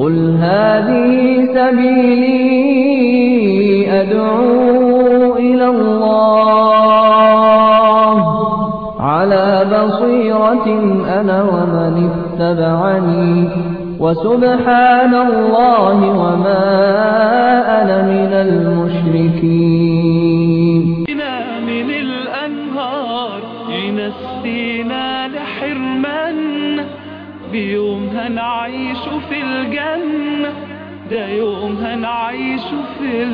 قل هذه سبيلي أدعو إلى الله على بصيرة أنا ومن اتبعني وسبحان الله وما أنا من المشركين بنا من الأنهار ينسينا لحرمان بيوم هنعيش في الجنة ده يوم هنعيش في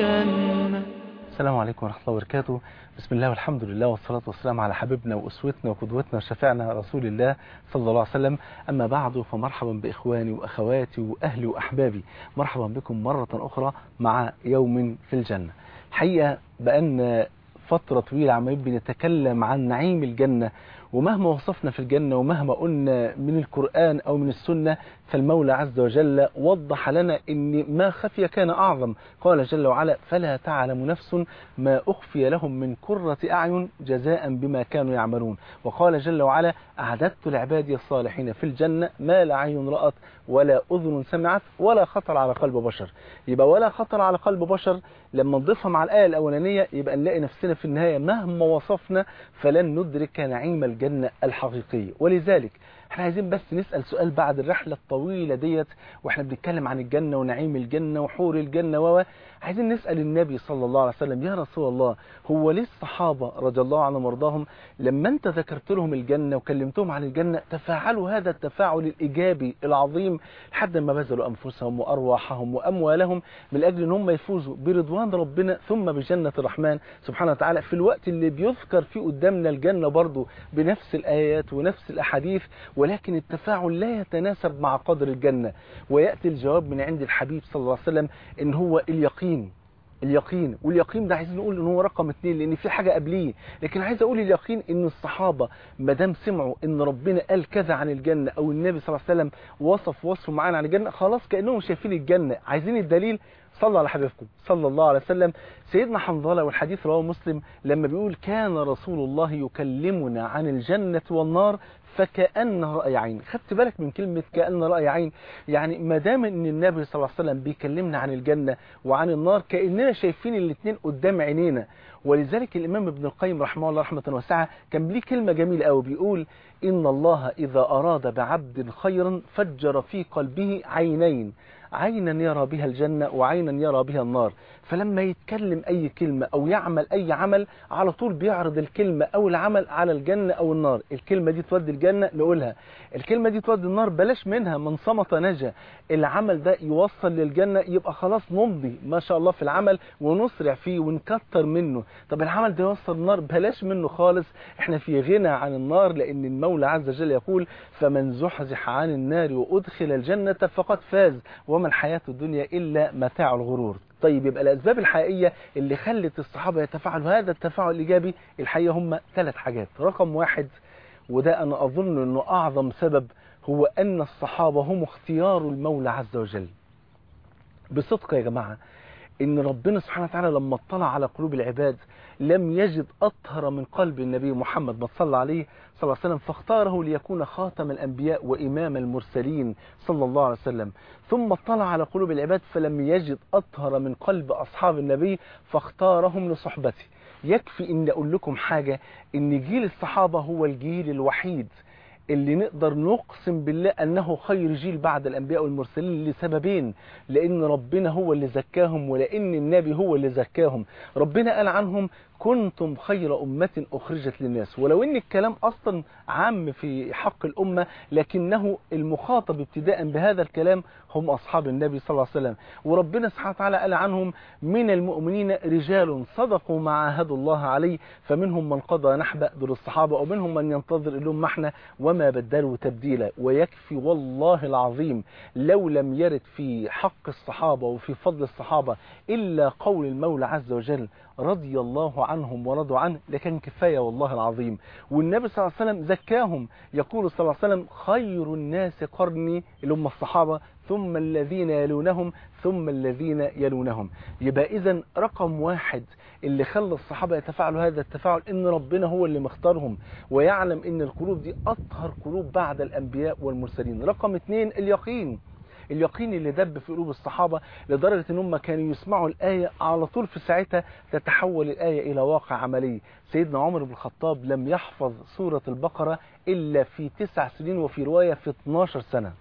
الجنة السلام عليكم ورحمة الله وبركاته بسم الله والحمد لله والصلاة والسلام على حبيبنا وأسوتنا وقدوتنا وشفيعنا رسول الله صلى الله عليه وسلم أما بعد فمرحبا بإخواني وأخواتي وأهلي وأحبابي مرحبا بكم مرة أخرى مع يوم في الجنة حقيقة بأن فترة طويلة عمالين بنتكلم عن نعيم الجنة ومهما وصفنا في الجنة ومهما قلنا من القرآن أو من السنة فالمولى عز وجل وضح لنا أن ما خفي كان أعظم قال جل وعلا فلا تعلم نفس ما أخفي لهم من قرة أعين جزاء بما كانوا يعملون وقال جل وعلا أعددت لعبادي الصالحين في الجنة ما لا عين رأت ولا أذن سمعت ولا خطر على قلب بشر يبقى ولا خطر على قلب بشر لما نضيفها مع الآية الأولانية يبقى نلاقي نفسنا في النهاية مهما وصفنا فلن ندرك نعيم الجنة الحقيقية ولذلك احنا عايزين بس نسأل سؤال بعد الرحلة الطويلة ديت واحنا بنتكلم عن الجنة ونعيم الجنة وحور الجنة و عايزين نسأل النبي صلى الله عليه وسلم يا رسول الله هو ليه الصحابة رضي الله عنهم وارضاهم لما انت ذكرت لهم الجنة وكلمتهم عن الجنة تفاعلوا هذا التفاعل الإيجابي العظيم لحد ما بذلوا أنفسهم وأرواحهم وأموالهم من أجل ان هم يفوزوا برضوان ربنا ثم بجنة الرحمن سبحانه وتعالى في الوقت اللي بيذكر فيه قدامنا الجنة برضه بنفس الآيات ونفس الأحاديث ولكن التفاعل لا يتناسب مع قدر الجنة ويأتي الجواب من عند الحبيب صلى الله عليه وسلم ان هو اليقين اليقين واليقين ده عايزين نقول ان هو رقم اتنين لان في حاجة قبليه لكن عايز اقول اليقين ان الصحابة ما دام سمعوا ان ربنا قال كذا عن الجنة او النبي صلى الله عليه وسلم وصف وصفه معانا عن الجنة خلاص كأنهم شايفين الجنة عايزين الدليل صلى على حبيبكم صلى الله عليه وسلم سيدنا حنظلة والحديث رواه مسلم لما بيقول كان رسول الله يكلمنا عن الجنة والنار فكأن رأي عين خدت بالك من كلمة كأن رأي عين يعني ما دام ان النبي صلى الله عليه وسلم بيكلمنا عن الجنة وعن النار كأننا شايفين الاثنين قدام عينينا ولذلك الإمام ابن القيم رحمه الله رحمة واسعة كان ليه كلمة جميلة قوي بيقول إن الله إذا أراد بعبد خيرا فجر في قلبه عينين عينا يرى بها الجنة وعينا يرى بها النار فلما يتكلم أي كلمة أو يعمل أي عمل على طول بيعرض الكلمة أو العمل على الجنة أو النار الكلمة دي تودي الجنة نقولها الكلمة دي تودي النار بلاش منها من صمت نجا العمل ده يوصل للجنة يبقى خلاص نمضي ما شاء الله في العمل ونسرع فيه ونكتر منه طب العمل ده يوصل النار بلاش منه خالص احنا في غنى عن النار لأن المولى عز وجل يقول فمن زحزح عن النار وأدخل الجنة فقد فاز وما الحياة الدنيا إلا متاع الغرور طيب يبقى الأسباب الحقيقية اللي خلت الصحابة يتفاعلوا هذا التفاعل الإيجابي الحقيقة هم ثلاث حاجات رقم واحد وده أنا أظن أنه أعظم سبب هو أن الصحابة هم اختيار المولى عز وجل بصدق يا جماعة ان ربنا سبحانه وتعالى لما اطلع على قلوب العباد لم يجد اطهر من قلب النبي محمد ما صلى عليه صلى الله عليه وسلم فاختاره ليكون خاتم الانبياء وامام المرسلين صلى الله عليه وسلم ثم اطلع على قلوب العباد فلم يجد اطهر من قلب اصحاب النبي فاختارهم لصحبته يكفي ان اقول لكم حاجة ان جيل الصحابة هو الجيل الوحيد اللي نقدر نقسم بالله أنه خير جيل بعد الأنبياء والمرسلين لسببين لأن ربنا هو اللي زكاهم ولأن النبي هو اللي زكاهم ربنا قال عنهم كنتم خير أمة أخرجت للناس ولو أن الكلام أصلا عام في حق الأمة لكنه المخاطب ابتداء بهذا الكلام هم أصحاب النبي صلى الله عليه وسلم وربنا سبحانه وتعالى قال عنهم من المؤمنين رجال صدقوا ما عاهدوا الله عليه فمنهم من قضى نحبه دول الصحابة ومنهم من ينتظر لهم محنة وما بدلوا تبديلا ويكفي والله العظيم لو لم يرد في حق الصحابة وفي فضل الصحابة إلا قول المولى عز وجل رضي الله عنهم ورضوا عنه لكان كفاية والله العظيم والنبي صلى الله عليه وسلم زكاهم يقول صلى الله عليه وسلم خير الناس قرني اللي هم الصحابة ثم الذين يلونهم ثم الذين يلونهم يبقى إذا رقم واحد اللي خلى الصحابة يتفاعلوا هذا التفاعل إن ربنا هو اللي مختارهم ويعلم إن القلوب دي أطهر قلوب بعد الأنبياء والمرسلين رقم اثنين اليقين اليقين اللي دب في قلوب الصحابة لدرجة ان هم كانوا يسمعوا الآية على طول في ساعتها تتحول الآية إلى واقع عملي سيدنا عمر بن الخطاب لم يحفظ سورة البقرة إلا في تسع سنين وفي رواية في 12 سنة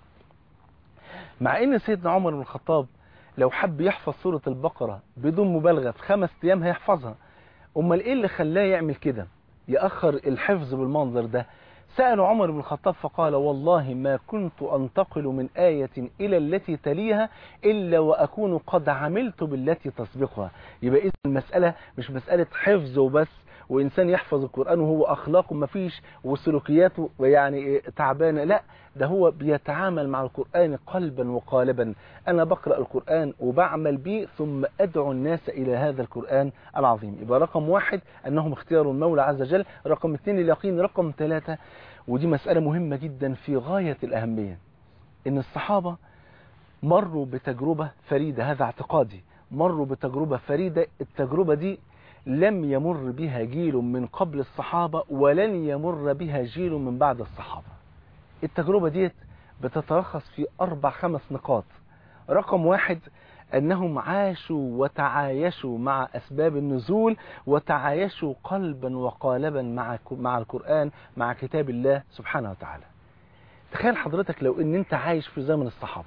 مع ان سيدنا عمر بن الخطاب لو حب يحفظ سورة البقرة بدون مبالغة في خمس ايام هيحفظها امال ايه اللي خلاه يعمل كده يأخر الحفظ بالمنظر ده سأل عمر بن الخطاب فقال والله ما كنت أنتقل من آية إلى التي تليها إلا وأكون قد عملت بالتي تسبقها يبقى إذن المسألة مش مسألة حفظ وبس وإنسان يحفظ القرآن وهو أخلاقه ما فيش وسلوكياته يعني تعبانة لا ده هو بيتعامل مع القرآن قلبا وقالبا أنا بقرأ القرآن وبعمل به ثم أدعو الناس إلى هذا القرآن العظيم يبقى رقم واحد أنهم اختياروا المولى عز وجل رقم اثنين اليقين رقم ثلاثة ودي مسألة مهمة جدا في غاية الأهمية إن الصحابة مروا بتجربة فريدة هذا اعتقادي مروا بتجربة فريدة التجربة دي لم يمر بها جيل من قبل الصحابة ولن يمر بها جيل من بعد الصحابة التجربة ديت بتتلخص في أربع خمس نقاط رقم واحد أنهم عاشوا وتعايشوا مع أسباب النزول وتعايشوا قلبا وقالبا مع مع القرآن مع كتاب الله سبحانه وتعالى تخيل حضرتك لو أن أنت عايش في زمن الصحابة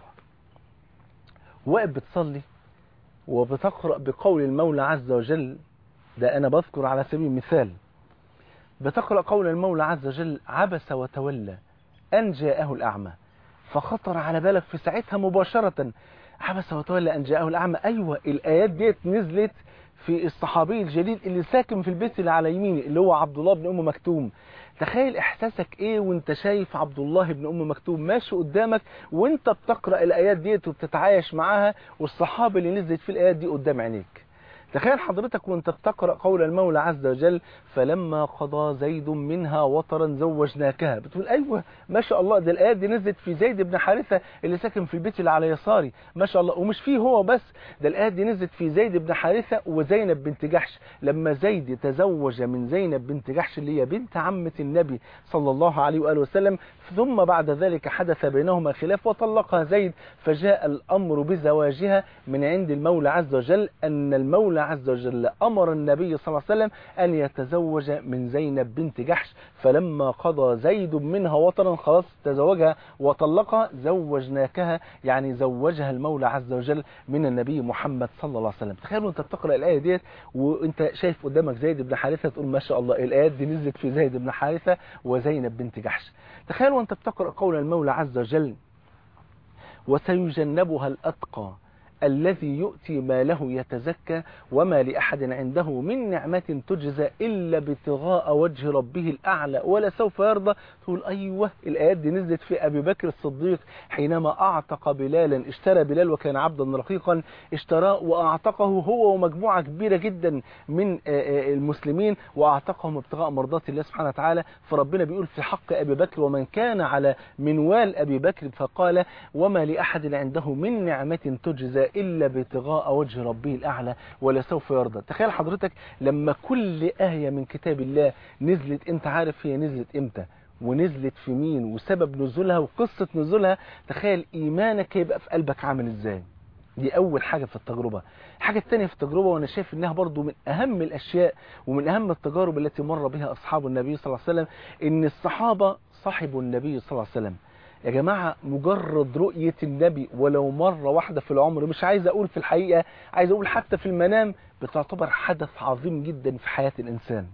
واقف بتصلي وبتقرأ بقول المولى عز وجل ده أنا بذكر على سبيل المثال بتقرأ قول المولى عز وجل عبس وتولى أن جاءه الأعمى فخطر على بالك في ساعتها مباشرة عبس وتولى أن جاءه الأعمى أيوة الآيات ديت نزلت في الصحابي الجليل اللي ساكن في البيت اللي على يميني اللي هو عبد الله بن أم مكتوم تخيل إحساسك إيه وانت شايف عبد الله بن أم مكتوم ماشي قدامك وانت بتقرأ الآيات ديت وبتتعايش معاها والصحابة اللي نزلت في الآيات دي قدام عينيك تخيل حضرتك وانت بتقرأ قول المولى عز وجل فلما قضى زيد منها وطرا زوجناكها بتقول ايوه ما شاء الله ده الايات دي نزلت في زيد بن حارثة اللي ساكن في البيت اللي على يساري ما شاء الله ومش فيه هو بس ده الايات دي نزلت في زيد بن حارثة وزينب بنت جحش لما زيد تزوج من زينب بنت جحش اللي هي بنت عمة النبي صلى الله عليه وآله وسلم ثم بعد ذلك حدث بينهما خلاف وطلقها زيد فجاء الأمر بزواجها من عند المولى عز وجل أن المولى عز وجل أمر النبي صلى الله عليه وسلم أن يتزوج من زينب بنت جحش فلما قضى زيد منها وطرا خلاص تزوجها وطلقها زوجناكها يعني زوجها المولى عز وجل من النبي محمد صلى الله عليه وسلم تخيلوا انت بتقرأ الآية ديت وانت شايف قدامك زيد بن حارثة تقول ما شاء الله الآيات دي نزلت في زيد بن حارثة وزينب بنت جحش تخيل وانت بتقرأ قول المولى عز وجل وسيجنبها الأتقى الذي يؤتي ماله يتزكى وما لأحد عنده من نعمة تجزى إلا ابتغاء وجه ربه الأعلى ولا سوف يرضى تقول أيوة الآيات دي نزلت في أبي بكر الصديق حينما أعتق بلالا اشترى بلال وكان عبدا رقيقا اشتراه وأعتقه هو ومجموعة كبيرة جدا من المسلمين وأعتقهم ابتغاء مرضات الله سبحانه وتعالى فربنا بيقول في حق أبي بكر ومن كان على منوال أبي بكر فقال وما لأحد عنده من نعمة تجزى إلا ابتغاء وجه ربه الأعلى ولا سوف يرضى تخيل حضرتك لما كل آية من كتاب الله نزلت انت عارف هي نزلت امتى ونزلت في مين وسبب نزولها وقصة نزولها تخيل إيمانك يبقى في قلبك عامل إزاي دي أول حاجة في التجربة الحاجة الثانية في التجربة وأنا شايف إنها برضو من أهم الأشياء ومن أهم التجارب التي مر بها أصحاب النبي صلى الله عليه وسلم إن الصحابة صاحبوا النبي صلى الله عليه وسلم يا جماعة مجرد رؤية النبي ولو مرة واحدة في العمر مش عايز أقول في الحقيقة عايز أقول حتى في المنام بتعتبر حدث عظيم جدا في حياة الإنسان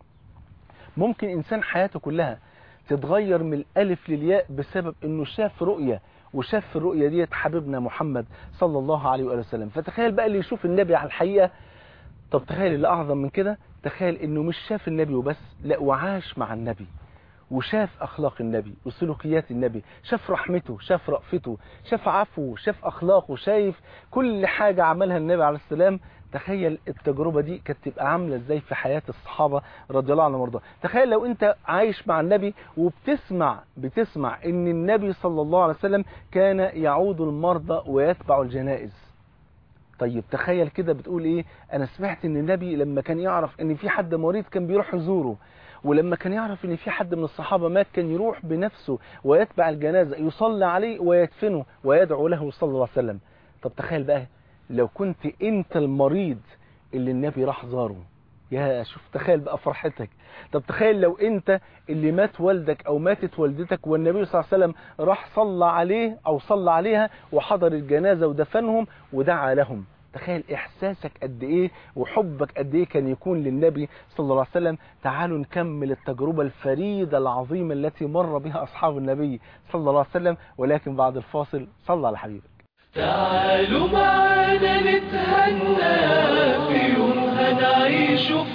ممكن إنسان حياته كلها تتغير من الألف للياء بسبب أنه شاف رؤية وشاف في الرؤية ديت حبيبنا محمد صلى الله عليه وآله وسلم فتخيل بقى اللي يشوف النبي على الحقيقة طب تخيل اللي أعظم من كده تخيل أنه مش شاف النبي وبس لا وعاش مع النبي وشاف أخلاق النبي وسلوكيات النبي شاف رحمته شاف رأفته شاف عفوه شاف أخلاقه شايف كل حاجة عملها النبي عليه السلام تخيل التجربة دي كانت تبقى عاملة ازاي في حياة الصحابة رضي الله عنهم وارضاهم تخيل لو انت عايش مع النبي وبتسمع بتسمع ان النبي صلى الله عليه وسلم كان يعود المرضى ويتبع الجنائز طيب تخيل كده بتقول ايه انا سمعت ان النبي لما كان يعرف ان في حد مريض كان بيروح يزوره ولما كان يعرف ان في حد من الصحابة مات كان يروح بنفسه ويتبع الجنازة يصلي عليه ويدفنه ويدعو له صلى الله عليه وسلم طب تخيل بقى لو كنت انت المريض اللي النبي راح زاره يا شوف تخيل بقى فرحتك طب تخيل لو انت اللي مات والدك او ماتت والدتك والنبي صلى الله عليه وسلم راح صلى عليه او صلى عليها وحضر الجنازة ودفنهم ودعا لهم تخيل احساسك قد ايه وحبك قد ايه كان يكون للنبي صلى الله عليه وسلم تعالوا نكمل التجربة الفريدة العظيمة التي مر بها اصحاب النبي صلى الله عليه وسلم ولكن بعد الفاصل صلى على حبيبك تعالوا معانا نتهنى في يوم هنعيش في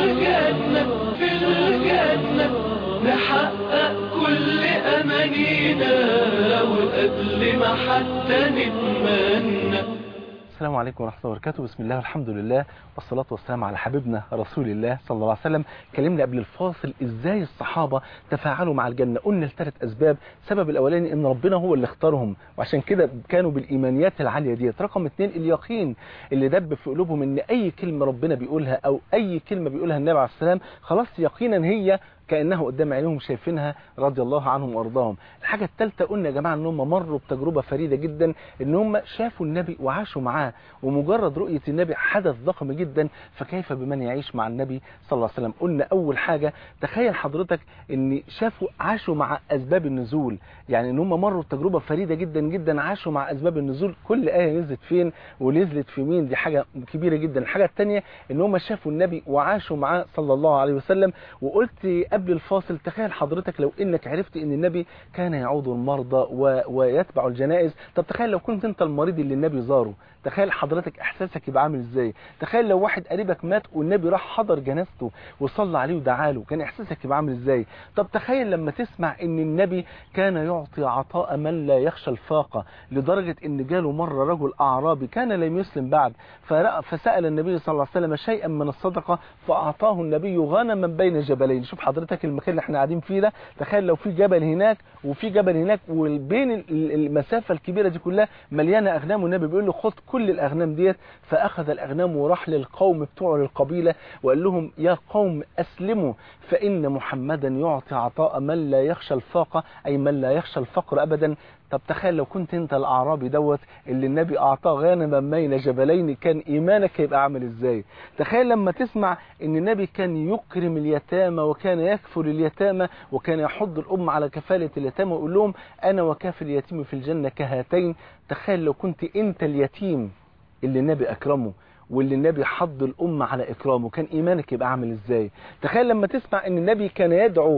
الجنة في الجنة نحقق كل أمانينا وقبل ما حتى نتمنى السلام عليكم ورحمة الله وبركاته بسم الله والحمد لله والصلاة والسلام على حبيبنا رسول الله صلى الله عليه وسلم كلمنا قبل الفاصل ازاي الصحابة تفاعلوا مع الجنة قلنا لثلاث اسباب السبب الاولاني ان ربنا هو اللي اختارهم وعشان كده كانوا بالايمانيات العالية ديت رقم اثنين اليقين اللي دب في قلوبهم ان اي كلمة ربنا بيقولها او اي كلمة بيقولها النبي عليه السلام خلاص يقينا هي كأنه قدام عينهم شايفينها رضي الله عنهم وارضاهم الحاجة الثالثة قلنا يا جماعة ان هم مروا بتجربة فريدة جدا ان هم شافوا النبي وعاشوا معاه ومجرد رؤية النبي حدث ضخم جدا فكيف بمن يعيش مع النبي صلى الله عليه وسلم قلنا اول حاجة تخيل حضرتك ان شافوا عاشوا مع اسباب النزول يعني ان هم مروا بتجربة فريدة جدا جدا عاشوا مع اسباب النزول كل آية نزلت فين ونزلت في مين دي حاجة كبيرة جدا الحاجة الثانية ان هم شافوا النبي وعاشوا معاه صلى الله عليه وسلم وقلت قبل الفاصل تخيل حضرتك لو انك عرفت ان النبي كان يعود المرضى و... ويتبع الجنائز طب تخيل لو كنت انت المريض اللي النبي زاره تخيل حضرتك احساسك يبقى عامل ازاي تخيل لو واحد قريبك مات والنبي راح حضر جنازته وصلى عليه ودعاله كان احساسك يبقى عامل ازاي طب تخيل لما تسمع ان النبي كان يعطي عطاء من لا يخشى الفاقة لدرجة ان جاله مرة رجل اعرابي كان لم يسلم بعد فسأل النبي صلى الله عليه وسلم شيئا من الصدقة فاعطاه النبي غنما بين جبلين شوف حضرتك المكان اللي احنا قاعدين فيه ده تخيل لو في جبل هناك وفي جبل هناك وبين المسافة الكبيرة دي كلها مليانة اغنام والنبي بيقول له خد كل الاغنام ديت فاخذ الاغنام وراح للقوم بتوعه للقبيلة وقال لهم يا قوم اسلموا فان محمدا يعطي عطاء من لا يخشى الفاقة اي من لا يخشى الفقر ابدا طب تخيل لو كنت انت الاعرابي دوت اللي النبي اعطاه غانما بين جبلين كان ايمانك هيبقى عامل ازاي تخيل لما تسمع ان النبي كان يكرم اليتامى وكان يكفل اليتامى وكان يحض الام على كفالة اليتامى ويقول لهم انا وكافل اليتيم في الجنة كهاتين تخيل لو كنت انت اليتيم اللي النبي اكرمه واللي النبي حض الأمة على إكرامه كان إيمانك يبقى عامل إزاي تخيل لما تسمع أن النبي كان يدعو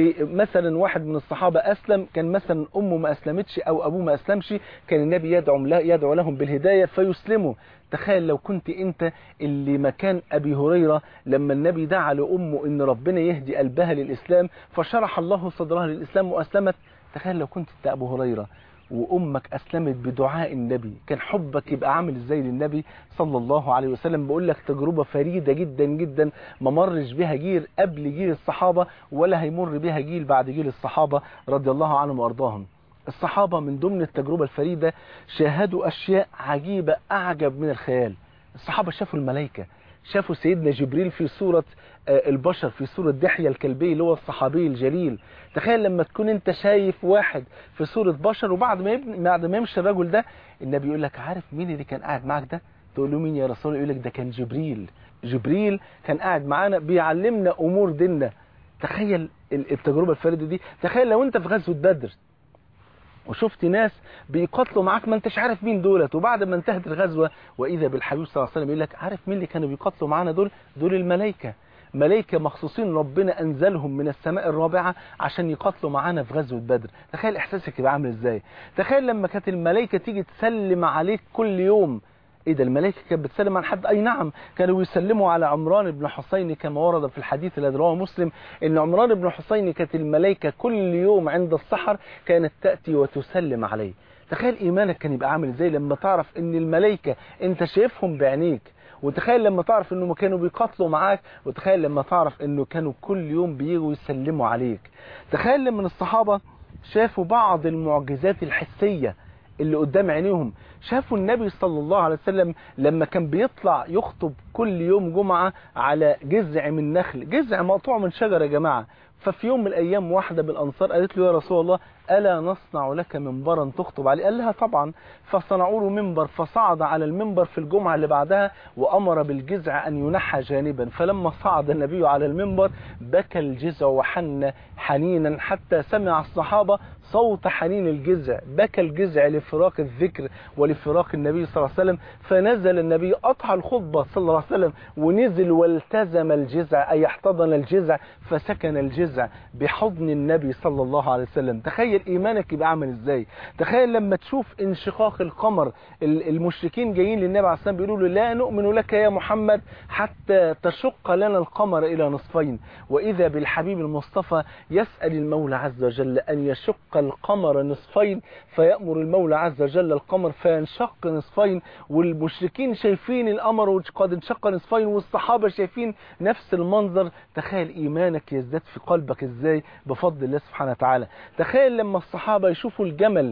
لمثلا واحد من الصحابة أسلم كان مثلا أمه ما أسلمتش أو أبوه ما أسلمش كان النبي يدعو, يدعو لهم بالهداية فيسلموا تخيل لو كنت انت اللي مكان ابي هريرة لما النبي دعا لامه ان ربنا يهدي قلبها للاسلام فشرح الله صدرها للاسلام واسلمت تخيل لو كنت انت ابو هريرة وامك اسلمت بدعاء النبي كان حبك يبقى عامل ازاي للنبي صلى الله عليه وسلم بقول لك تجربة فريدة جدا جدا ما مرش بها جيل قبل جيل الصحابة ولا هيمر بها جيل بعد جيل الصحابة رضي الله عنهم وارضاهم الصحابة من ضمن التجربة الفريدة شاهدوا اشياء عجيبة اعجب من الخيال الصحابة شافوا الملائكة شافوا سيدنا جبريل في صورة البشر في صورة دحية الكلبي اللي هو الصحابي الجليل تخيل لما تكون انت شايف واحد في صورة بشر وبعد ما يبني بعد ما يمشي الرجل ده النبي يقول لك عارف مين اللي كان قاعد معاك ده تقول له مين يا رسول الله يقول لك ده كان جبريل جبريل كان قاعد معانا بيعلمنا امور ديننا تخيل التجربة الفريدة دي تخيل لو انت في غزوة بدر وشفت ناس بيقاتلوا معاك ما انتش عارف مين دولت وبعد ما انتهت الغزوة واذا بالحبيب صلى الله عليه وسلم يقول لك عارف مين اللي كانوا بيقاتلوا معانا دول دول الملائكة ملائكة مخصوصين ربنا أنزلهم من السماء الرابعة عشان يقاتلوا معانا في غزوة بدر تخيل إحساسك يبقى عامل إزاي تخيل لما كانت الملائكة تيجي تسلم عليك كل يوم ايه ده الملائكة كانت بتسلم على حد اي نعم كانوا يسلموا على عمران بن حسين كما ورد في الحديث الذي رواه مسلم ان عمران بن حسين كانت الملائكة كل يوم عند السحر كانت تأتي وتسلم عليه تخيل ايمانك كان يبقى عامل ازاي لما تعرف ان الملائكة انت شايفهم بعينيك وتخيل لما تعرف انه كانوا بيقاتلوا معاك وتخيل لما تعرف انه كانوا كل يوم بيجوا يسلموا عليك تخيل لما الصحابة شافوا بعض المعجزات الحسية اللي قدام عينيهم شافوا النبي صلى الله عليه وسلم لما كان بيطلع يخطب كل يوم جمعة على جذع من نخل جذع مقطوع من شجرة يا جماعة ففي يوم من الأيام واحدة بالأنصار قالت له يا رسول الله ألا نصنع لك منبرا تخطب عليه قال لها طبعا فصنعوا له منبر فصعد على المنبر في الجمعة اللي بعدها وأمر بالجذع أن ينحى جانبا فلما صعد النبي على المنبر بكى الجذع وحن حنينا حتى سمع الصحابة صوت حنين الجذع بكى الجذع لفراق الذكر ولفراق النبي صلى الله عليه وسلم فنزل النبي قطع الخطبة صلى الله عليه وسلم ونزل والتزم الجذع أي احتضن الجذع فسكن الجذع بحضن النبي صلى الله عليه وسلم تخيل إيمانك يبقى عامل إزاي تخيل لما تشوف انشقاق القمر المشركين جايين للنبي عليه الصلاة والسلام بيقولوا له لا نؤمن لك يا محمد حتى تشق لنا القمر إلى نصفين وإذا بالحبيب المصطفى يسأل المولى عز وجل أن يشق القمر نصفين فيأمر المولى عز وجل القمر فينشق نصفين والمشركين شايفين القمر قد انشق نصفين والصحابة شايفين نفس المنظر تخيل إيمانك يزداد في قلبك إزاي بفضل الله سبحانه وتعالى تخيل لما الصحابة يشوفوا الجمل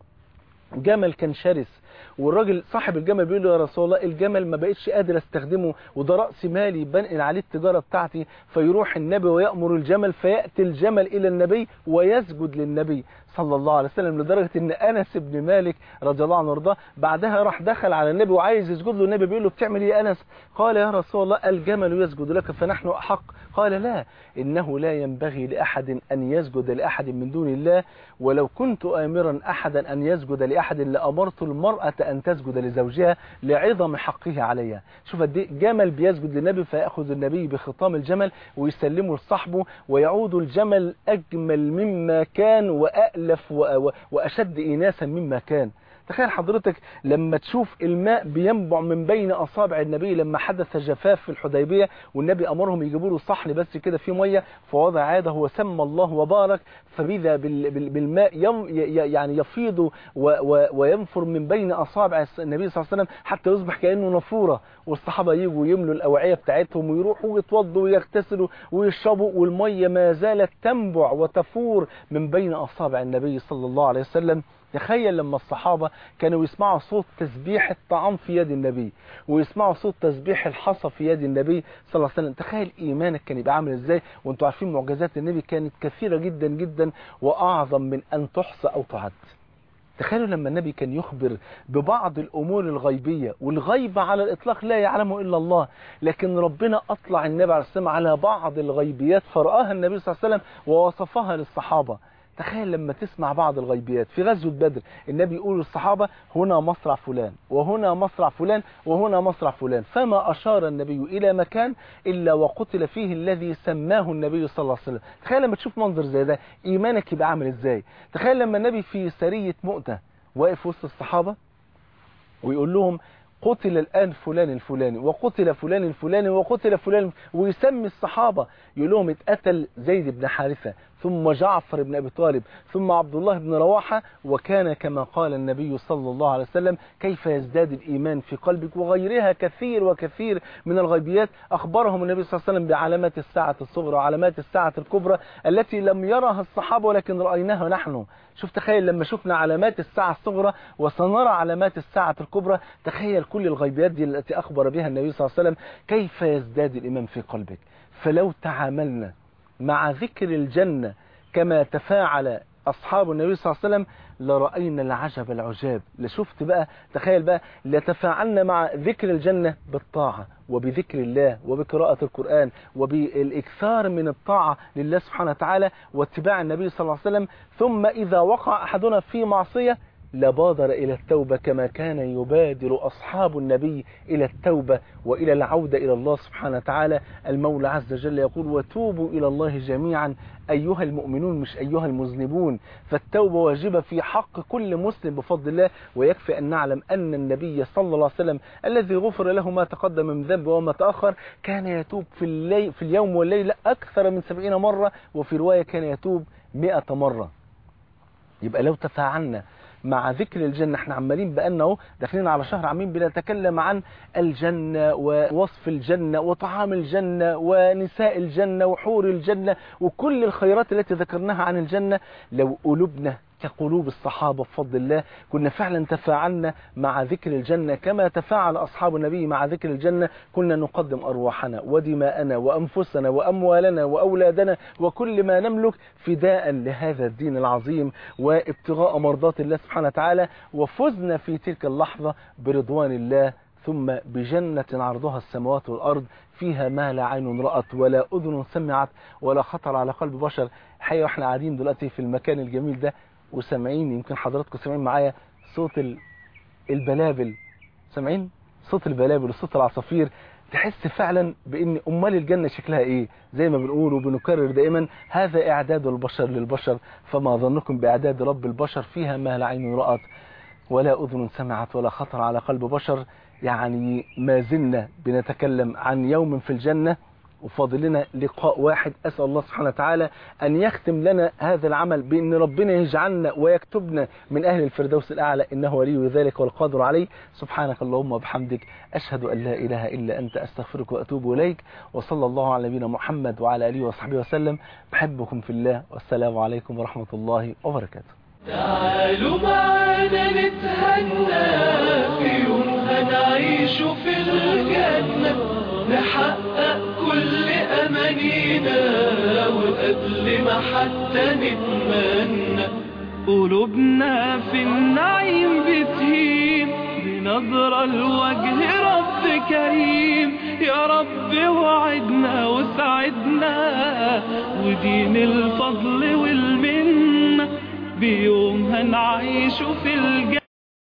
جمل كان شرس والراجل صاحب الجمل بيقول له يا رسول الله الجمل ما بقتش قادر استخدمه وده رأس مالي بنقل عليه التجارة بتاعتي فيروح النبي ويأمر الجمل فيأتي الجمل إلى النبي ويسجد للنبي صلى الله عليه وسلم لدرجة ان أنس بن مالك رضي الله عنه وارضاه بعدها راح دخل على النبي وعايز يسجد له النبي بيقول له بتعمل ايه يا أنس قال يا رسول الله الجمل يسجد لك فنحن أحق قال لا إنه لا ينبغي لأحد أن يسجد لأحد من دون الله ولو كنت آمرا أحدا أن يسجد لأحد لأمرت المرأة أن تسجد لزوجها لعظم حقه عليها شوف قد ايه جمل بيسجد للنبي فيأخذ النبي بخطام الجمل ويسلمه لصاحبه ويعود الجمل أجمل مما كان وأألف وأشد إناسا مما كان تخيل حضرتك لما تشوف الماء بينبع من بين أصابع النبي لما حدث جفاف في الحديبية والنبي أمرهم يجيبوا له صحن بس كده فيه مية فوضع عاده وسمى الله وبارك فبذا بالماء يعني يفيض وينفر من بين أصابع النبي صلى الله عليه وسلم حتى يصبح كأنه نافورة والصحابة يجوا يملوا الأوعية بتاعتهم ويروحوا يتوضوا ويغتسلوا ويشربوا والمية ما زالت تنبع وتفور من بين أصابع النبي صلى الله عليه وسلم تخيل لما الصحابة كانوا يسمعوا صوت تسبيح الطعام في يد النبي ويسمعوا صوت تسبيح الحصى في يد النبي صلى الله عليه وسلم تخيل إيمانك كان يبقى عامل إزاي وانتوا عارفين معجزات النبي كانت كثيرة جدا جدا وأعظم من أن تحصى أو تعد تخيلوا لما النبي كان يخبر ببعض الأمور الغيبية والغيب على الإطلاق لا يعلمه إلا الله لكن ربنا أطلع النبي عليه السلام على بعض الغيبيات فرآها النبي صلى الله عليه وسلم ووصفها للصحابة تخيل لما تسمع بعض الغيبيات في غزوة بدر النبي يقول للصحابة هنا مصرع فلان وهنا مصرع فلان وهنا مصرع فلان فما أشار النبي إلى مكان إلا وقتل فيه الذي سماه النبي صلى الله عليه وسلم تخيل لما تشوف منظر زي ده إيمانك يبقى عامل إزاي تخيل لما النبي في سرية مؤتة واقف وسط الصحابة ويقول لهم قتل الآن فلان الفلاني وقتل فلان الفلاني وقتل فلان ويسمي الصحابة يقول لهم اتقتل زيد بن حارثة ثم جعفر بن أبي طالب ثم عبد الله بن رواحة وكان كما قال النبي صلى الله عليه وسلم كيف يزداد الإيمان في قلبك وغيرها كثير وكثير من الغيبيات أخبرهم النبي صلى الله عليه وسلم بعلامات الساعة الصغرى وعلامات الساعة الكبرى التي لم يرها الصحابة ولكن رأيناها نحن شوف تخيل لما شفنا علامات الساعة الصغرى وسنرى علامات الساعة الكبرى تخيل كل الغيبيات دي التي أخبر بها النبي صلى الله عليه وسلم كيف يزداد الإيمان في قلبك فلو تعاملنا مع ذكر الجنة كما تفاعل أصحاب النبي صلى الله عليه وسلم لرأينا العجب العجاب لشفت بقى تخيل بقى لتفاعلنا مع ذكر الجنة بالطاعة وبذكر الله وبقراءة القرآن وبالإكثار من الطاعة لله سبحانه وتعالى واتباع النبي صلى الله عليه وسلم ثم إذا وقع أحدنا في معصية لبادر إلى التوبة كما كان يبادر أصحاب النبي إلى التوبة وإلى العودة إلى الله سبحانه وتعالى المولى عز وجل يقول وتوبوا إلى الله جميعا أيها المؤمنون مش أيها المذنبون فالتوبة واجبة في حق كل مسلم بفضل الله ويكفي أن نعلم أن النبي صلى الله عليه وسلم الذي غفر له ما تقدم من ذنبه وما تأخر كان يتوب في, الليل في اليوم والليلة أكثر من سبعين مرة وفي رواية كان يتوب مئة مرة يبقى لو تفاعلنا مع ذكر الجنة احنا عمالين بقالنا اهو داخلين على شهر عاملين بنتكلم عن الجنة ووصف الجنة وطعام الجنة ونساء الجنة وحور الجنة وكل الخيرات التي ذكرناها عن الجنة لو قلوبنا كقلوب الصحابة بفضل الله كنا فعلا تفاعلنا مع ذكر الجنة كما تفاعل أصحاب النبي مع ذكر الجنة كنا نقدم أرواحنا ودماءنا وأنفسنا وأموالنا وأولادنا وكل ما نملك فداء لهذا الدين العظيم وابتغاء مرضات الله سبحانه وتعالى وفزنا في تلك اللحظة برضوان الله ثم بجنة عرضها السماوات والأرض فيها ما لا عين رأت ولا أذن سمعت ولا خطر على قلب بشر حقيقة واحنا قاعدين دلوقتي في المكان الجميل ده وسامعين يمكن حضراتكم سامعين معايا صوت ال- البلابل سامعين صوت البلابل وصوت العصافير تحس فعلا بان امال الجنه شكلها ايه زي ما بنقول وبنكرر دائما هذا اعداد البشر للبشر فما ظنكم باعداد رب البشر فيها ما لا عين رأت ولا أذن سمعت ولا خطر على قلب بشر يعني ما زلنا بنتكلم عن يوم في الجنة وفاضل لنا لقاء واحد أسأل الله سبحانه وتعالى أن يختم لنا هذا العمل بأن ربنا يجعلنا ويكتبنا من أهل الفردوس الأعلى إنه ولي ذلك والقادر عليه سبحانك اللهم وبحمدك أشهد أن لا إله إلا أنت أستغفرك وأتوب إليك وصلى الله على نبينا محمد وعلى آله وصحبه وسلم بحبكم في الله والسلام عليكم ورحمة الله وبركاته تعالوا معانا نتهنى في يوم هنعيش في الجنة نحقق كل أمانينا وقبل ما حتى نتمنى قلوبنا في النعيم بتهيم بنظرة لوجه رب كريم يا رب وعدنا وسعدنا ودين الفضل والمنة بيوم هنعيش في الجنة